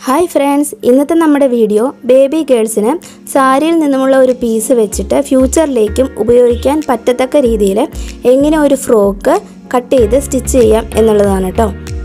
hi friends ഇന്നത്തെ നമ്മുടെ video baby ഗേൾസിന് സാരിയിൽ നിന്നുമുള്ള ഒരു പീസ് വെച്ചിട്ട് ഫ്യൂച്ചറിലേക്കും ഉപയോഗിക്കാൻ പറ്റത്തക്ക രീതിയിൽ എങ്ങനെ ഒരു ഫ്രോക്ക് കട്ട് ചെയ്ത് സ്റ്റിച്ച് ചെയ്യാം എന്നുള്ളതാണ് കേട്ടോ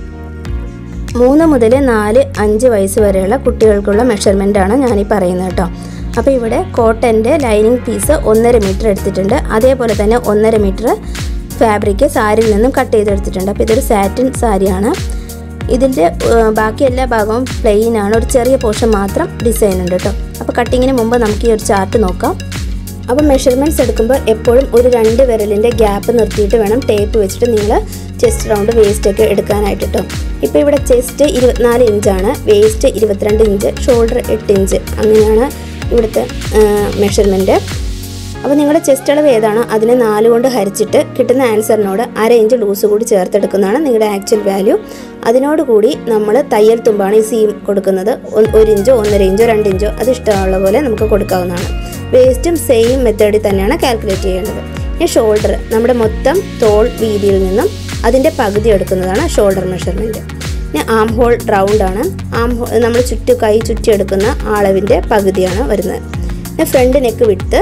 മൂന്ന് മുതൽ നാല് അഞ്ച് വയസ്സ് വരെയുള്ള കുട്ടികൾക്കുള്ള മെഷർമെൻ്റ് ആണ് ഞാനീ പറയുന്നത് കേട്ടോ അപ്പോൾ ഇവിടെ കോട്ടൻ്റെ ലൈനിങ് പീസ് ഒന്നര മീറ്റർ എടുത്തിട്ടുണ്ട് അതേപോലെ തന്നെ ഒന്നര മീറ്റർ ഫാബ്രിക് സാരിയിൽ നിന്നും കട്ട് ചെയ്തെടുത്തിട്ടുണ്ട് അപ്പോൾ ഇതൊരു സാറ്റിൻ സാരിയാണ് ഇതിൻ്റെ ഏഹ്, ബാക്കി എല്ലാ ഭാഗവും പ്ലെയിൻ ആണ് ഒരു ചെറിയ പോർഷൻ മാത്രം ഡിസൈൻ ഉണ്ട് കേട്ടോ അപ്പോൾ കട്ടിങ്ങിന് മുമ്പ് നമുക്ക് ഈ ഒരു ചാർട്ട് നോക്കാം അപ്പോൾ മെഷർമെൻറ്റ്സ് എടുക്കുമ്പോൾ എപ്പോഴും ഒരു രണ്ട് വിരലിൻ്റെ ഗ്യാപ്പ് നിർത്തിയിട്ട് വേണം ടേപ്പ് വെച്ചിട്ട് നിങ്ങൾ ചെസ്റ്റ് റൗണ്ട് വേസ്റ്റ് ഒക്കെ എടുക്കാനായിട്ട് കേട്ടോ ഇപ്പോൾ ഇവിടെ ചെസ്റ്റ് ഇരുപത്തിനാല് ഇഞ്ചാണ് വേസ്റ്റ് ഇരുപത്തിരണ്ട് ഇഞ്ച് ഷോൾഡർ എട്ട് ഇഞ്ച് അങ്ങനെയാണ് ഇവിടുത്തെ മെഷർമെൻറ്റ് അപ്പോൾ നിങ്ങളുടെ ചെസ്റ്റ് അളവ് ഏതാണോ അതിനെ നാല് കൊണ്ട് ഹരിച്ചിട്ട് കിട്ടുന്ന ആൻസറിനോട് അര ഇഞ്ച് ലൂസ് കൂടി ചേർത്തെടുക്കുന്നതാണ് നിങ്ങളുടെ ആക്ച്വൽ വാല്യൂ അതിനോടുകൂടി നമ്മൾ തയ്യൽ തുമ്പാണ് ഈ സീം കൊടുക്കുന്നത് ഒ- ഒരു ഇഞ്ചോ ഒന്നര ഇഞ്ചോ രണ്ട് ഇഞ്ചോ അത് ഇഷ്ടമുള്ള പോലെ നമുക്ക് കൊടുക്കാവുന്നതാണ് വേസ്റ്റും സെയിം മെത്തേഡിൽ തന്നെയാണ് കാൽക്കുലേറ്റ് ചെയ്യേണ്ടത് ഈ ഷോൾഡർ നമ്മുടെ മൊത്തം തോൾ വീതിയിൽ നിന്നും അതിൻ്റെ പകുതി എടുക്കുന്നതാണ് ഷോൾഡർ മെഷർമെൻറ്റ് പിന്നെ ആം ഹോൾ റൗണ്ട് ആണ് ആം ഹോൾ നമ്മൾ ചുറ്റു കൈ ചുറ്റിയെടുക്കുന്ന അളവിൻ്റെ പകുതിയാണ് വരുന്നത് പിന്നെ ഫ്രണ്ട് നെക്ക് വിട്ട്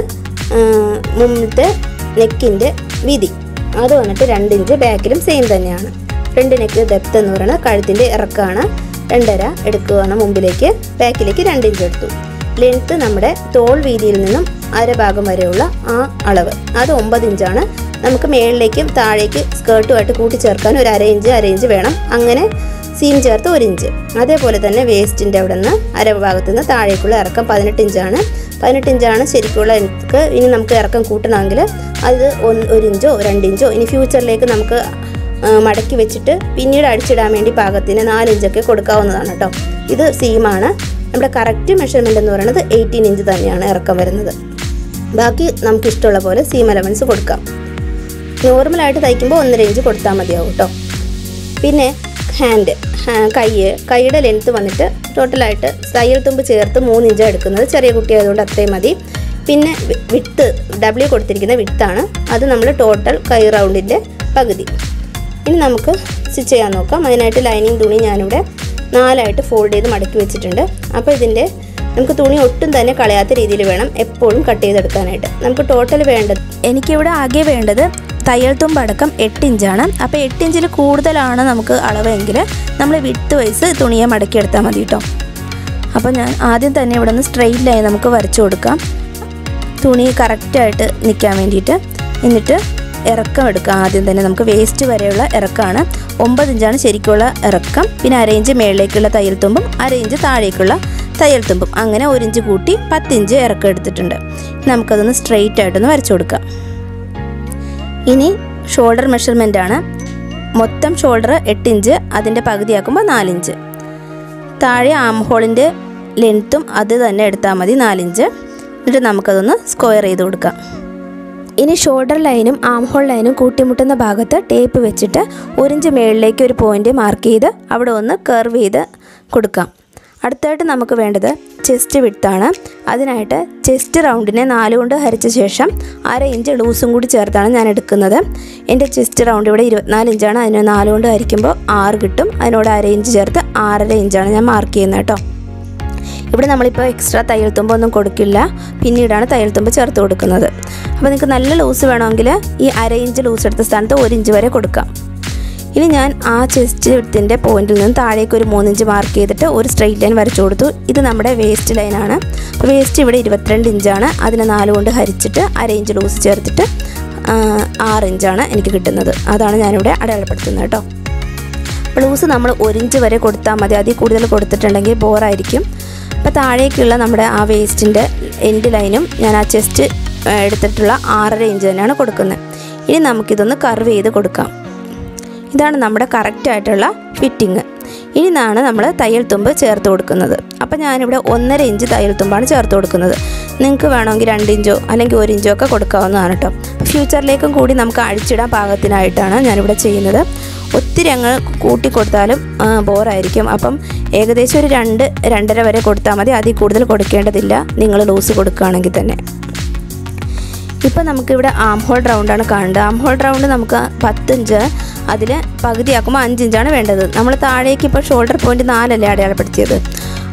മുമ്പത്തെ നെക്കിൻ്റെ വീതി അത് വന്നിട്ട് രണ്ട് ഇഞ്ച് ബാക്കിലും സെയിം തന്നെയാണ് ഫ്രണ്ട് നെക്ക് ഡെപ്ത് എന്ന് പറയുന്നത് കഴുത്തിൻ്റെ ഇറക്കമാണ് രണ്ടര എടുക്കുകയാണ് മുമ്പിലേക്ക് ബാക്കിലേക്ക് രണ്ട് ഇഞ്ച് എടുത്തു ലെങ്ത്ത് നമ്മുടെ തോൾ വീതിയിൽ നിന്നും അരഭാഗം വരെയുള്ള ആ അളവ് അത് ഒമ്പത് ഇഞ്ചാണ് നമുക്ക് മേളിലേക്കും താഴേക്ക് സ്കേർട്ടുമായിട്ട് കൂട്ടിച്ചേർക്കാൻ ഒരു അര ഇഞ്ച് അര ഇഞ്ച് വേണം അങ്ങനെ സീം ചേർത്ത് ഒരു ഇഞ്ച് അതേപോലെ തന്നെ വേസ്റ്റിൻ്റെ അവിടെ നിന്ന് അരഭാഗത്ത് നിന്ന് താഴേക്കുള്ള ഇറക്കം പതിനെട്ട് ഇഞ്ചാണ് പതിനെട്ട് ഇഞ്ചാണ് ശരിക്കുള്ള എനിക്ക് ഇനി നമുക്ക് ഇറക്കം കൂട്ടണമെങ്കിൽ അത് ഒന്ന് ഒരു ഇഞ്ചോ രണ്ട് ഇഞ്ചോ ഇനി ഫ്യൂച്ചറിലേക്ക് നമുക്ക് ആ, മടക്കി വെച്ചിട്ട് പിന്നീട് അടിച്ചിടാൻ വേണ്ടി പാകത്തിന് നാല് ഇഞ്ചൊക്കെ കൊടുക്കാവുന്നതാണ് കേട്ടോ ഇത് സീമാണ് നമ്മുടെ കറക്റ്റ് മെഷർമെൻ്റ് എന്ന് പറയുന്നത് എയ്റ്റീൻ ഇഞ്ച് തന്നെയാണ് ഇറക്കം വരുന്നത് ബാക്കി നമുക്ക് ഇഷ്ടമുള്ള പോലെ സീം അലവൻസ് കൊടുക്കാം നോർമലായിട്ട് തയ്ക്കുമ്പോൾ ഒന്നര ഇഞ്ച് കൊടുത്താൽ മതിയാവും കേട്ടോ പിന്നെ ഹാൻഡ് കൈ കൈയുടെ ലെങ്ത്ത് വന്നിട്ട് ടോട്ടലായിട്ട് തയ്യൽ തുമ്പ് ചേർത്ത് മൂന്ന് ഇഞ്ചാണ് എടുക്കുന്നത് ചെറിയ കുട്ടിയായതുകൊണ്ട് അത്രയും മതി പിന്നെ വി- വിട്ട് ഡബ്ല്യു കൊടുത്തിരിക്കുന്ന വിട്ടാണ് അത് നമ്മൾ ടോട്ടൽ കൈ റൗണ്ടിൻ്റെ പകുതി ഇനി നമുക്ക് സ്റ്റിച്ച് ചെയ്യാൻ നോക്കാം അതിനായിട്ട് ലൈനിങ് തുണി ഞാനിവിടെ നാലായിട്ട് ഫോൾഡ് ചെയ്ത് മടക്കി വെച്ചിട്ടുണ്ട് അപ്പോൾ ഇതിൻ്റെ നമുക്ക് തുണി ഒട്ടും തന്നെ കളയാത്ത രീതിയിൽ വേണം എപ്പോഴും കട്ട് ചെയ്തെടുക്കാനായിട്ട് നമുക്ക് ടോട്ടൽ വേണ്ടത് എനിക്കിവിടെ ആകെ വേണ്ടത് തയ്യൽ തുമ്പടക്കം എട്ട് ഇഞ്ചാണ് അപ്പോൾ എട്ട് ഇഞ്ചിൽ കൂടുതലാണ് നമുക്ക് അളവെങ്കിൽ നമ്മൾ വിട്ട് വയസ്സ് തുണിയെ മടക്കിയെടുത്താൽ മതി കേട്ടോ അപ്പോൾ ഞാൻ ആദ്യം തന്നെ ഇവിടെ നിന്ന് സ്ട്രെയിറ്റ് ലൈൻ നമുക്ക് വരച്ചു കൊടുക്കാം തുണി കറക്റ്റായിട്ട് നിൽക്കാൻ വേണ്ടിയിട്ട് എന്നിട്ട് ഇറക്കം എടുക്കാം ആദ്യം തന്നെ നമുക്ക് വേസ്റ്റ് വരെയുള്ള ഇറക്കമാണ് ഒമ്പത് ഇഞ്ചാണ് ശരിക്കുള്ള ഇറക്കം പിന്നെ അര ഇഞ്ച് മേളിലേക്കുള്ള തയ്യൽ തുമ്പും അര ഇഞ്ച് താഴേക്കുള്ള തയ്യൽ തുമ്പും അങ്ങനെ ഒരു ഇഞ്ച് കൂട്ടി പത്ത് ഇഞ്ച് ഇറക്കം എടുത്തിട്ടുണ്ട് നമുക്കതൊന്ന് സ്ട്രെയിറ്റ് ആയിട്ടൊന്ന് വരച്ചു കൊടുക്കാം ഇനി ഷോൾഡർ മെഷർമെൻ്റ് ആണ് മൊത്തം ഷോൾഡർ എട്ട് ഇഞ്ച് അതിൻ്റെ പകുതിയാക്കുമ്പോൾ നാലിഞ്ച് താഴെ ആം ഹോളിൻ്റെ ലെങ്ത്തും അത് തന്നെ എടുത്താൽ മതി നാലിഞ്ച് എന്നിട്ട് നമുക്കതൊന്ന് സ്ക്വയർ ചെയ്ത് കൊടുക്കാം ഇനി ഷോൾഡർ ലൈനും ആം ഹോൾ ലൈനും കൂട്ടിമുട്ടുന്ന ഭാഗത്ത് ടേപ്പ് വെച്ചിട്ട് ഒരിഞ്ച് മേളിലേക്ക് ഒരു പോയിന്റ് മാർക്ക് ചെയ്ത് അവിടെ ഒന്ന് കർവ് ചെയ്ത് കൊടുക്കാം അടുത്തായിട്ട് നമുക്ക് വേണ്ടത് ചെസ്റ്റ് വിട്ടാണ് അതിനായിട്ട് ചെസ്റ്റ് റൗണ്ടിനെ നാല് കൊണ്ട് ഹരിച്ച ശേഷം അര ഇഞ്ച് ലൂസും കൂടി ചേർത്താണ് ഞാൻ എടുക്കുന്നത് എൻ്റെ ചെസ്റ്റ് റൗണ്ട് ഇവിടെ ഇരുപത്തിനാല് ഇഞ്ചാണ് അതിനെ നാല് കൊണ്ട് ഹരിക്കുമ്പോൾ ആറ് കിട്ടും അതിനോട് അര ഇഞ്ച് ചേർത്ത് ആറര ഇഞ്ചാണ് ഞാൻ മാർക്ക് ചെയ്യുന്നത് കേട്ടോ ഇവിടെ നമ്മളിപ്പോൾ എക്സ്ട്രാ തയ്യൽ തുമ്പൊന്നും കൊടുക്കില്ല പിന്നീടാണ് തയ്യൽ തുമ്പ് ചേർത്ത് കൊടുക്കുന്നത് അപ്പോൾ നിങ്ങൾക്ക് നല്ല ലൂസ് വേണമെങ്കിൽ ഈ അര ഇഞ്ച് ലൂസ് എടുത്ത സ്ഥാനത്ത് ഒരു ഇഞ്ച് വരെ കൊടുക്കാം ഇനി ഞാൻ ആ ചെസ്റ്റ് വിത്തിൻ്റെ പോയിന്റിൽ നിന്ന് താഴേക്ക് ഒരു മൂന്നിഞ്ച് മാർക്ക് ചെയ്തിട്ട് ഒരു സ്ട്രെയിറ്റ് ലൈൻ വരച്ചു കൊടുത്തു ഇത് നമ്മുടെ വേസ്റ്റ് ലൈനാണ് അപ്പോൾ വേസ്റ്റ് ഇവിടെ ഇരുപത്തിരണ്ട് ഇഞ്ചാണ് അതിനെ നാല് കൊണ്ട് ഹരിച്ചിട്ട് അര ഇഞ്ച് ലൂസ് ചേർത്തിട്ട് ആ, ആറ് ഇഞ്ചാണ് എനിക്ക് കിട്ടുന്നത് അതാണ് ഞാനിവിടെ അടയാളപ്പെടുത്തുന്നത് കേട്ടോ ബ്ലൗസ് നമ്മൾ ഒരു ഇഞ്ച് വരെ കൊടുത്താൽ മതി അതിൽ കൂടുതൽ കൊടുത്തിട്ടുണ്ടെങ്കിൽ ബോറായിരിക്കും അപ്പോൾ താഴേക്കുള്ള നമ്മുടെ ആ വേസ്റ്റിൻ്റെ എൻഡ് ലൈനും ഞാൻ ആ ചെസ്റ്റ് എടുത്തിട്ടുള്ള ആറര ഇഞ്ച് തന്നെയാണ് കൊടുക്കുന്നത് ഇനി നമുക്കിതൊന്ന് കർവ് ചെയ്ത് കൊടുക്കാം ഇതാണ് നമ്മുടെ കറക്റ്റ് ആയിട്ടുള്ള ഫിറ്റിങ് ഇനി നിന്നാണ് നമ്മൾ തയ്യൽ തുമ്പ് ചേർത്ത് കൊടുക്കുന്നത് അപ്പോൾ ഞാനിവിടെ ഒന്നര ഇഞ്ച് തയ്യൽ തുമ്പാണ് ചേർത്ത് കൊടുക്കുന്നത് നിങ്ങൾക്ക് വേണമെങ്കിൽ രണ്ട് ഇഞ്ചോ അല്ലെങ്കിൽ ഒരു ഇഞ്ചോ ഒക്കെ കൊടുക്കാവുന്നതാണ് കേട്ടോ ഫ്യൂച്ചറിലേക്കും കൂടി നമുക്ക് അഴിച്ചിടാൻ പാകത്തിനായിട്ടാണ് ഞാനിവിടെ ചെയ്യുന്നത് ഒത്തിരി അങ്ങ് കൂട്ടി കൊടുത്താലും ബോറായിരിക്കും അപ്പം ഏകദേശം ഒരു രണ്ട് രണ്ടര വരെ കൊടുത്താൽ മതി അതിൽ കൂടുതൽ കൊടുക്കേണ്ടതില്ല നിങ്ങൾ ലൂസ് കൊടുക്കുകയാണെങ്കിൽ തന്നെ ഇപ്പോൾ നമുക്കിവിടെ ആം ഹോൾ റൗണ്ടാണ് കാണേണ്ടത് ആം ഹോൾ റൗണ്ട് നമുക്ക് പത്തിഞ്ച് അതിൽ പകുതിയാക്കുമ്പോൾ അഞ്ചിഞ്ചാണ് വേണ്ടത് നമ്മൾ താഴേക്ക് ഇപ്പോൾ ഷോൾഡർ പോയിന്റ് നാലല്ലേ അടയാളപ്പെടുത്തിയത്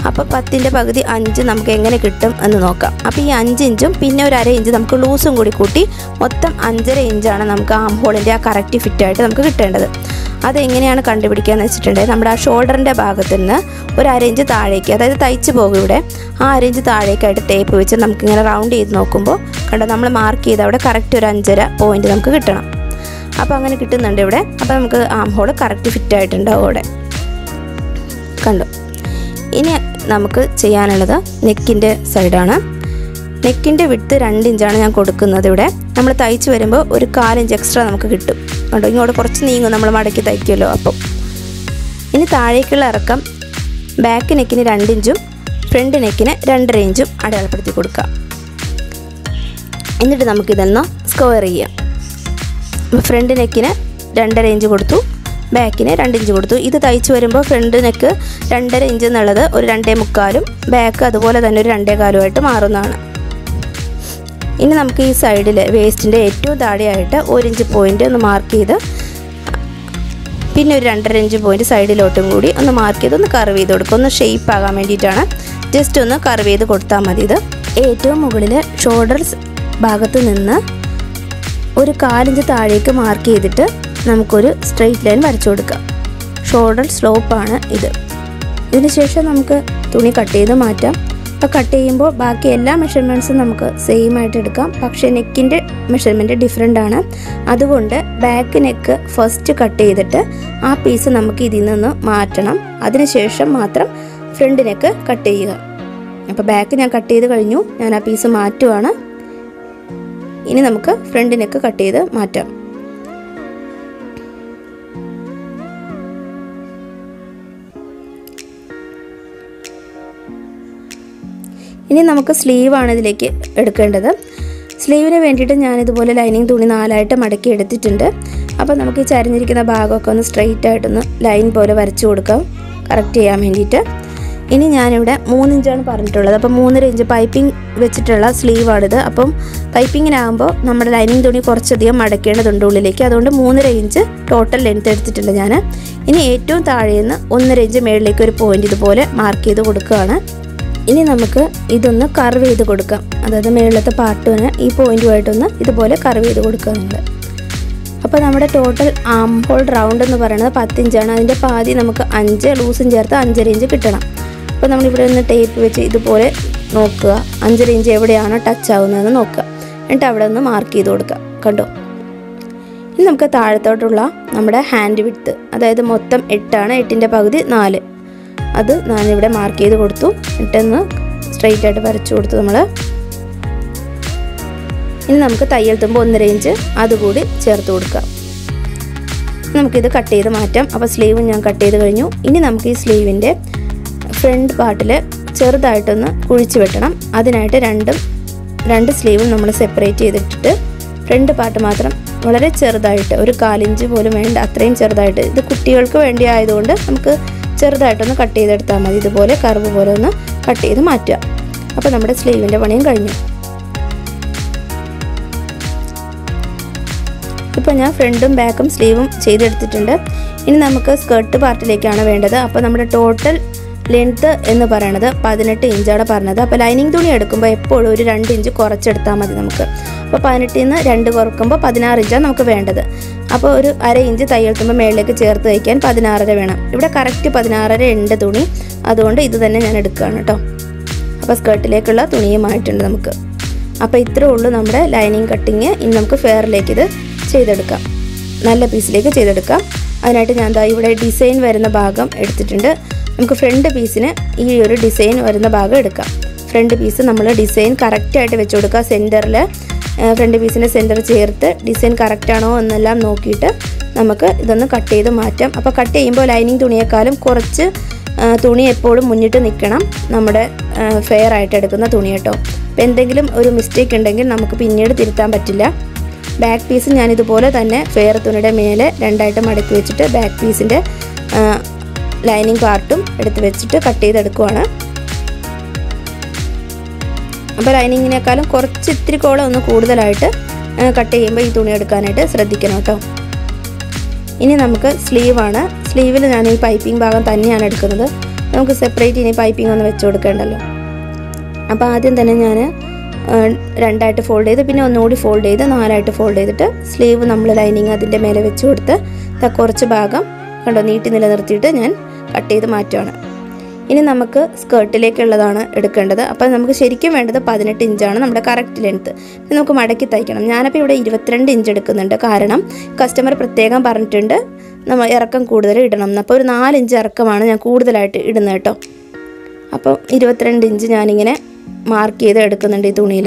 അപ്പോൾ പത്തിൻ്റെ പകുതി അഞ്ച് നമുക്ക് എങ്ങനെ കിട്ടും എന്ന് നോക്കാം അപ്പോൾ ഈ അഞ്ച് ഇഞ്ചും പിന്നെ ഒരു അര ഇഞ്ച് നമുക്ക് ലൂസും കൂടി കൂട്ടി മൊത്തം അഞ്ചര ഇഞ്ചാണ് നമുക്ക് ആം ഹോളിൻ്റെ ആ കറക്റ്റ് ഫിറ്റായിട്ട് നമുക്ക് കിട്ടേണ്ടത് അതെങ്ങനെയാണ് കണ്ടുപിടിക്കുക എന്ന് വെച്ചിട്ടുണ്ടെങ്കിൽ നമ്മുടെ ആ ഷോൾഡറിൻ്റെ ഭാഗത്ത് നിന്ന് ഒരു അര ഇഞ്ച് താഴേക്ക് അതായത് തയ്ച്ച് പോകും ഇവിടെ ആ അര ഇഞ്ച് താഴേക്കായിട്ട് ടേപ്പ് വെച്ച് നമുക്കിങ്ങനെ റൗണ്ട് ചെയ്ത് നോക്കുമ്പോൾ കണ്ടോ നമ്മൾ മാർക്ക് ചെയ്ത് അവിടെ കറക്റ്റ് ഒരു അഞ്ചര പോയിന്റ് നമുക്ക് കിട്ടണം അപ്പോൾ അങ്ങനെ കിട്ടുന്നുണ്ട് ഇവിടെ അപ്പോൾ നമുക്ക് ആം ഹോൾ കറക്റ്റ് ഫിറ്റ് ആയിട്ടുണ്ടാവും അവിടെ കണ്ടു ഇനി നമുക്ക് ചെയ്യാനുള്ളത് നെക്കിൻ്റെ സൈഡാണ് നെക്കിൻ്റെ വിട്ട് രണ്ട് ഇഞ്ചാണ് ഞാൻ കൊടുക്കുന്നത് ഇവിടെ നമ്മൾ തയ്ച്ച് വരുമ്പോൾ ഒരു കാലിഞ്ച് എക്സ്ട്രാ നമുക്ക് കിട്ടും കണ്ടോ ഇങ്ങോട്ട് കുറച്ച് നീങ്ങും നമ്മൾ മടക്കി തയ്ക്കുമല്ലോ അപ്പം ഇനി താഴേക്കുള്ള ഇറക്കം ബാക്ക് നെക്കിന് രണ്ട് ഇഞ്ചും ഫ്രണ്ട് നെക്കിന് രണ്ടര ഇഞ്ചും അടയാളപ്പെടുത്തി കൊടുക്കാം എന്നിട്ട് നമുക്കിതൊന്ന് സ്ക്വയർ ചെയ്യാം ഫ്രണ്ട് നെക്കിന് രണ്ടര ഇഞ്ച് കൊടുത്തു ബാക്കിന് രണ്ട് ഇഞ്ച് കൊടുത്തു ഇത് തയ്ച്ച് വരുമ്പോൾ ഫ്രണ്ട് നെക്ക് രണ്ടര ഇഞ്ച് എന്നുള്ളത് ഒരു രണ്ടേ മുക്കാലും ബാക്ക് അതുപോലെ തന്നെ ഒരു രണ്ടേ കാലുമായിട്ട് മാറുന്നതാണ് ഇനി നമുക്ക് ഈ സൈഡിൽ വേസ്റ്റിൻ്റെ ഏറ്റവും താഴെയായിട്ട് ഒരു ഇഞ്ച് പോയിൻ്റ് ഒന്ന് മാർക്ക് ചെയ്ത് പിന്നെ ഒരു രണ്ടര ഇഞ്ച് പോയിൻ്റ് സൈഡിലോട്ടും കൂടി ഒന്ന് മാർക്ക് ചെയ്ത് ഒന്ന് കർവ് ചെയ്ത് കൊടുക്കുക ഒന്ന് ഷേപ്പ് ആകാൻ വേണ്ടിയിട്ടാണ് ജസ്റ്റ് ഒന്ന് കർവ് ചെയ്ത് കൊടുത്താൽ മതി ഇത് ഏറ്റവും മുകളിൽ ഷോൾഡർസ് ഭാഗത്ത് നിന്ന് ഒരു കാലിഞ്ച് താഴേക്ക് മാർക്ക് ചെയ്തിട്ട് നമുക്കൊരു സ്ട്രെയിറ്റ് ലൈൻ വരച്ചു കൊടുക്കാം ഷോൾഡർ സ്ലോപ്പാണ് ഇത് ഇതിന് ശേഷം നമുക്ക് തുണി കട്ട് ചെയ്ത് മാറ്റാം അപ്പോൾ കട്ട് ചെയ്യുമ്പോൾ ബാക്കി എല്ലാ മെഷർമെൻറ്റ്സും നമുക്ക് സെയിം ആയിട്ട് എടുക്കാം പക്ഷേ നെക്കിൻ്റെ മെഷർമെൻറ്റ് ഡിഫറെൻ്റ് ആണ് അതുകൊണ്ട് ബാക്ക് നെക്ക് ഫസ്റ്റ് കട്ട് ചെയ്തിട്ട് ആ പീസ് നമുക്ക് ഇതിൽ നിന്ന് മാറ്റണം അതിനുശേഷം മാത്രം ഫ്രണ്ട് നെക്ക് കട്ട് ചെയ്യുക അപ്പോൾ ബാക്ക് ഞാൻ കട്ട് ചെയ്ത് കഴിഞ്ഞു ഞാൻ ആ പീസ് മാറ്റുവാണ് ഇനി നമുക്ക് ഫ്രണ്ട് നെക്ക് കട്ട് ചെയ്ത് മാറ്റാം ഇനി നമുക്ക് സ്ലീവാണ് ഇതിലേക്ക് എടുക്കേണ്ടത് സ്ലീവിന് വേണ്ടിയിട്ട് ഞാനിതുപോലെ ലൈനിങ് തുണി നാലായിട്ട് മടക്കി എടുത്തിട്ടുണ്ട് അപ്പോൾ നമുക്ക് ഈ ചരിഞ്ഞിരിക്കുന്ന ഭാഗമൊക്കെ ഒന്ന് സ്ട്രെയിറ്റ് ആയിട്ടൊന്ന് ലൈൻ പോലെ വരച്ചു കൊടുക്കാം കറക്റ്റ് ചെയ്യാൻ വേണ്ടിയിട്ട് ഇനി ഞാനിവിടെ മൂന്നിഞ്ചാണ് പറഞ്ഞിട്ടുള്ളത് അപ്പോൾ മൂന്നര ഇഞ്ച് പൈപ്പിംഗ് വെച്ചിട്ടുള്ള സ്ലീവാണിത് അപ്പം പൈപ്പിങ്ങിനാകുമ്പോൾ നമ്മുടെ ലൈനിങ് തുണി കുറച്ചധികം മടക്കേണ്ടതുണ്ട് ഉള്ളിലേക്ക് അതുകൊണ്ട് മൂന്നര ഇഞ്ച് ടോട്ടൽ ലെങ്ത് എടുത്തിട്ടുണ്ട് ഞാൻ ഇനി ഏറ്റവും താഴെ നിന്ന് ഒന്നര ഇഞ്ച് മേളിലേക്ക് ഒരു പോയിന്റ് ഇതുപോലെ മാർക്ക് ചെയ്ത് കൊടുക്കുകയാണ് ഇനി നമുക്ക് ഇതൊന്ന് കർവ് ചെയ്ത് കൊടുക്കാം അതായത് മേളിലത്തെ പാർട്ടിന് ഈ പോയിന്റുമായിട്ടൊന്ന് ഇതുപോലെ കർവ് ചെയ്ത് കൊടുക്കുക നിങ്ങൾ അപ്പോൾ നമ്മുടെ ടോട്ടൽ ആം ഹോൾ റൗണ്ട് എന്ന് പറയുന്നത് പത്തിഞ്ചാണ് അതിൻ്റെ പാതി നമുക്ക് അഞ്ച് ലൂസും ചേർത്ത് അഞ്ചര ഇഞ്ച് കിട്ടണം അപ്പോൾ നമ്മളിവിടെ ഒന്ന് ടേപ്പ് വെച്ച് ഇതുപോലെ നോക്കുക അഞ്ചര ഇഞ്ച് എവിടെയാണോ ടച്ച് ആവുന്നതെന്ന് നോക്കുക എന്നിട്ട് അവിടെ ഒന്ന് മാർക്ക് ചെയ്ത് കൊടുക്കുക കണ്ടോ ഇനി നമുക്ക് താഴത്തോട്ടുള്ള നമ്മുടെ ഹാൻഡ് വിഡ്ത്ത് അതായത് മൊത്തം എട്ടാണ് എട്ടിൻ്റെ പകുതി നാല് അത് ഞാനിവിടെ മാർക്ക് ചെയ്ത് കൊടുത്തു എന്നിട്ടൊന്ന് സ്ട്രെയിറ്റ് ആയിട്ട് വരച്ചു കൊടുത്തു നമ്മൾ ഇനി നമുക്ക് തയ്യൽ തുമ്പ് ഒന്നര ഇഞ്ച് അതുകൂടി ചേർത്ത് കൊടുക്കാം നമുക്കിത് കട്ട് ചെയ്ത് മാറ്റാം അപ്പോൾ സ്ലീവ് ഞാൻ കട്ട് ചെയ്ത് കഴിഞ്ഞു ഇനി നമുക്ക് ഈ സ്ലീവിൻ്റെ ഫ്രണ്ട് പാർട്ടിൽ ചെറുതായിട്ടൊന്ന് കുഴിച്ച് വെട്ടണം അതിനായിട്ട് രണ്ടും രണ്ട് സ്ലീവും നമ്മൾ സെപ്പറേറ്റ് ചെയ്തിട്ടിട്ട് ഫ്രണ്ട് പാർട്ട് മാത്രം വളരെ ചെറുതായിട്ട് ഒരു കാലിഞ്ച് പോലും വേണ്ട അത്രയും ചെറുതായിട്ട് ഇത് കുട്ടികൾക്ക് വേണ്ടി ആയതുകൊണ്ട് നമുക്ക് ചെറുതായിട്ടൊന്ന് കട്ട് ചെയ്തെടുത്താൽ മതി ഇതുപോലെ കർവ് പോലെ ഒന്ന് കട്ട് ചെയ്ത് മാറ്റുക അപ്പോൾ നമ്മുടെ സ്ലീവിൻ്റെ പണിയും കഴിഞ്ഞു ഇപ്പോൾ ഞാൻ ഫ്രണ്ടും ബാക്കും സ്ലീവും ചെയ്തെടുത്തിട്ടുണ്ട് ഇനി നമുക്ക് സ്കേർട്ട് പാർട്ടിലേക്കാണ് വേണ്ടത് അപ്പോൾ നമ്മുടെ ടോട്ടൽ ലെങ്ത്ത് എന്ന് പറയുന്നത് പതിനെട്ട് ഇഞ്ചാണ് പറഞ്ഞത് അപ്പോൾ ലൈനിങ് തുണി എടുക്കുമ്പോൾ എപ്പോഴും ഒരു രണ്ട് ഇഞ്ച് കുറച്ചെടുത്താൽ മതി നമുക്ക് അപ്പോൾ പതിനെട്ടിൽ നിന്ന് രണ്ട് കുറക്കുമ്പോൾ പതിനാറ് ഇഞ്ചാണ് നമുക്ക് വേണ്ടത് അപ്പോൾ ഒരു അര ഇഞ്ച് തയ്യൽത്തുമ്പോൾ മേളിലേക്ക് ചേർത്ത് വയ്ക്കാൻ പതിനാറര വേണം ഇവിടെ കറക്റ്റ് പതിനാറര ഉണ്ട് തുണി അതുകൊണ്ട് ഇത് തന്നെ ഞാൻ എടുക്കുകയാണ് കേട്ടോ അപ്പോൾ സ്കേർട്ടിലേക്കുള്ള തുണിയുമായിട്ടുണ്ട് നമുക്ക് അപ്പോൾ ഇത്രേ ഉള്ളൂ നമ്മുടെ ലൈനിങ് കട്ടിങ് ഇനി നമുക്ക് ഫെയറിലേക്ക് ഇത് ചെയ്തെടുക്കാം നല്ല പീസിലേക്ക് ചെയ്തെടുക്കാം അതിനായിട്ട് ഞാൻ ദാ ഇവിടെ ഡിസൈൻ വരുന്ന ഭാഗം എടുത്തിട്ടുണ്ട് നമുക്ക് ഫ്രണ്ട് പീസിന് ഈ ഒരു ഡിസൈൻ വരുന്ന ഭാഗം എടുക്കാം ഫ്രണ്ട് പീസ് നമ്മൾ ഡിസൈൻ കറക്റ്റായിട്ട് വെച്ച് കൊടുക്കുക സെൻറ്ററിൽ ഫ്രണ്ട് പീസിൻ്റെ സെൻറ്റർ ചേർത്ത് ഡിസൈൻ കറക്റ്റാണോ എന്നെല്ലാം നോക്കിയിട്ട് നമുക്ക് ഇതൊന്ന് കട്ട് ചെയ്ത് മാറ്റാം അപ്പോൾ കട്ട് ചെയ്യുമ്പോൾ ലൈനിങ് തുണിയേക്കാളും കുറച്ച് ആ, തുണി എപ്പോഴും മുന്നിട്ട് നിൽക്കണം നമ്മുടെ ഫെയർ ആയിട്ട് എടുക്കുന്ന തുണി കേട്ടോ അപ്പോൾ എന്തെങ്കിലും ഒരു മിസ്റ്റേക്ക് ഉണ്ടെങ്കിൽ നമുക്ക് പിന്നീട് തിരുത്താൻ പറ്റില്ല ബാക്ക് പീസ് ഞാൻ ഇതുപോലെ തന്നെ ഫെയർ തുണിയുടെ മേലെ രണ്ടായിട്ട് മടക്കി വെച്ചിട്ട് ബാക്ക് പീസിൻ്റെ ലൈനിങ് പാർട്ടും എടുത്ത് വെച്ചിട്ട് കട്ട് ചെയ്തെടുക്കുവാണ് അപ്പോൾ ലൈനിങ്ങിനേക്കാളും കുറച്ച് ഇത്തിരി കോളം ഒന്ന് കൂടുതലായിട്ട് കട്ട് ചെയ്യുമ്പോൾ ഈ തുണി എടുക്കാനായിട്ട് ശ്രദ്ധിക്കണം കേട്ടോ ഇനി നമുക്ക് സ്ലീവാണ് സ്ലീവിൽ ഞാൻ ഈ പൈപ്പിംഗ് ഭാഗം തന്നെയാണ് എടുക്കുന്നത് നമുക്ക് സെപ്പറേറ്റ് ഇനി പൈപ്പിംഗ് ഒന്ന് വെച്ച് കൊടുക്കേണ്ടല്ലോ അപ്പോൾ ആദ്യം തന്നെ ഞാൻ രണ്ടായിട്ട് ഫോൾഡ് ചെയ്ത് പിന്നെ ഒന്നുകൂടി ഫോൾഡ് ചെയ്ത് നാലായിട്ട് ഫോൾഡ് ചെയ്തിട്ട് സ്ലീവ് നമ്മൾ ലൈനിങ് അതിൻ്റെ മേലെ വെച്ച് കൊടുത്ത് ദാ കുറച്ച് ഭാഗം കണ്ടോ നീട്ടി നിലനിർത്തിയിട്ട് ഞാൻ കട്ട് ചെയ്ത് മാറ്റുകയാണ് ഇനി നമുക്ക് സ്കേർട്ടിലേക്കുള്ളതാണ് എടുക്കേണ്ടത് അപ്പോൾ നമുക്ക് ശരിക്കും വേണ്ടത് പതിനെട്ട് ഇഞ്ചാണ് നമ്മുടെ കറക്റ്റ് ലെങ്ത്ത് ഇത് നമുക്ക് മടക്കി തയ്ക്കണം ഞാനപ്പോൾ ഇവിടെ ഇരുപത്തിരണ്ട് ഇഞ്ച് എടുക്കുന്നുണ്ട് കാരണം കസ്റ്റമർ പ്രത്യേകം പറഞ്ഞിട്ടുണ്ട് നമ്മൾ ഇറക്കം കൂടുതൽ ഇടണം എന്ന് അപ്പോൾ ഒരു നാലിഞ്ച് ഇറക്കമാണ് ഞാൻ കൂടുതലായിട്ട് ഇടുന്നത് കേട്ടോ അപ്പോൾ ഇരുപത്തിരണ്ട് ഇഞ്ച് ഞാനിങ്ങനെ മാർക്ക് ചെയ്ത് എടുക്കുന്നുണ്ട് ഈ തുണിയിൽ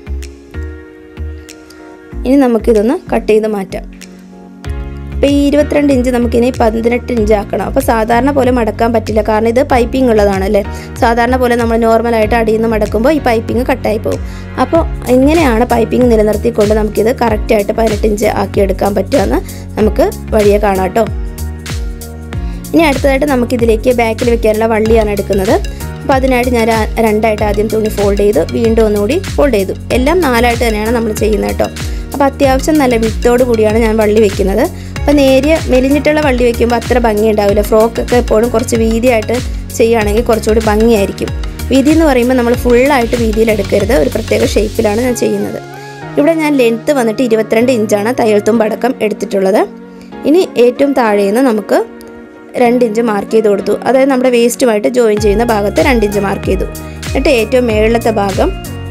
ഇനി നമുക്കിതൊന്ന് കട്ട് ചെയ്ത് മാറ്റാം അപ്പോൾ ഈ ഇരുപത്തിരണ്ട് ഇഞ്ച് നമുക്കിനി പതിനെട്ട് ഇഞ്ച് ആക്കണം അപ്പോൾ സാധാരണ പോലെ മടക്കാൻ പറ്റില്ല കാരണം ഇത് പൈപ്പിംഗ് ഉള്ളതാണ് അല്ലേ സാധാരണ പോലെ നമ്മൾ നോർമലായിട്ട് അടിയിൽ നിന്ന് മടക്കുമ്പോൾ ഈ പൈപ്പിംഗ് കട്ടായി പോകും അപ്പോൾ എങ്ങനെയാണ് പൈപ്പിംഗ് നിലനിർത്തിക്കൊണ്ട് നമുക്കിത് കറക്റ്റായിട്ട് പതിനെട്ട് ഇഞ്ച് ആക്കി എടുക്കാൻ പറ്റുമെന്ന് നമുക്ക് വഴിയെ കാണാം കേട്ടോ ഇനി അടുത്തതായിട്ട് നമുക്കിതിലേക്ക് ബാക്കിൽ വെക്കാനുള്ള വള്ളിയാണ് എടുക്കുന്നത് അപ്പോൾ അതിനായിട്ട് ഞാൻ ര- രണ്ടായിട്ട് ആദ്യം തുണി ഫോൾഡ് ചെയ്തു വീണ്ടും ഒന്നുകൂടി ഫോൾഡ് ചെയ്തു എല്ലാം നാലായിട്ട് തന്നെയാണ് നമ്മൾ ചെയ്യുന്നത് കേട്ടോ അപ്പോൾ അത്യാവശ്യം നല്ല വിത്തോട് കൂടിയാണ് ഞാൻ വള്ളി വെക്കുന്നത് അപ്പോൾ നേരിയ മെലിഞ്ഞിട്ടുള്ള വള്ളി വെക്കുമ്പോൾ അത്ര ഭംഗി ഉണ്ടാവില്ല ഫ്രോക്കൊക്കെ എപ്പോഴും കുറച്ച് വീതിയായിട്ട് ചെയ്യുകയാണെങ്കിൽ കുറച്ചുകൂടി ഭംഗിയായിരിക്കും വീതി എന്ന് പറയുമ്പോൾ നമ്മൾ ഫുള്ളായിട്ട് വീതിയിൽ എടുക്കരുത് ഒരു പ്രത്യേക ഷേപ്പിലാണ് ഞാൻ ചെയ്യുന്നത് ഇവിടെ ഞാൻ ലെങ്ത്ത് വന്നിട്ട് ഇരുപത്തിരണ്ട് ഇഞ്ചാണ് തയ്യൽ തുമ്പടക്കം എടുത്തിട്ടുള്ളത് ഇനി ഏറ്റവും താഴെ നിന്ന് നമുക്ക് രണ്ട് ഇഞ്ച് മാർക്ക് ചെയ്ത് കൊടുത്തു അതായത് നമ്മുടെ വേസ്റ്റുമായിട്ട് ജോയിൻ ചെയ്യുന്ന ഭാഗത്ത് രണ്ട് ഇഞ്ച് മാർക്ക് ചെയ്തു എന്നിട്ട് ഏറ്റവും മേളിലത്തെ ഭാഗം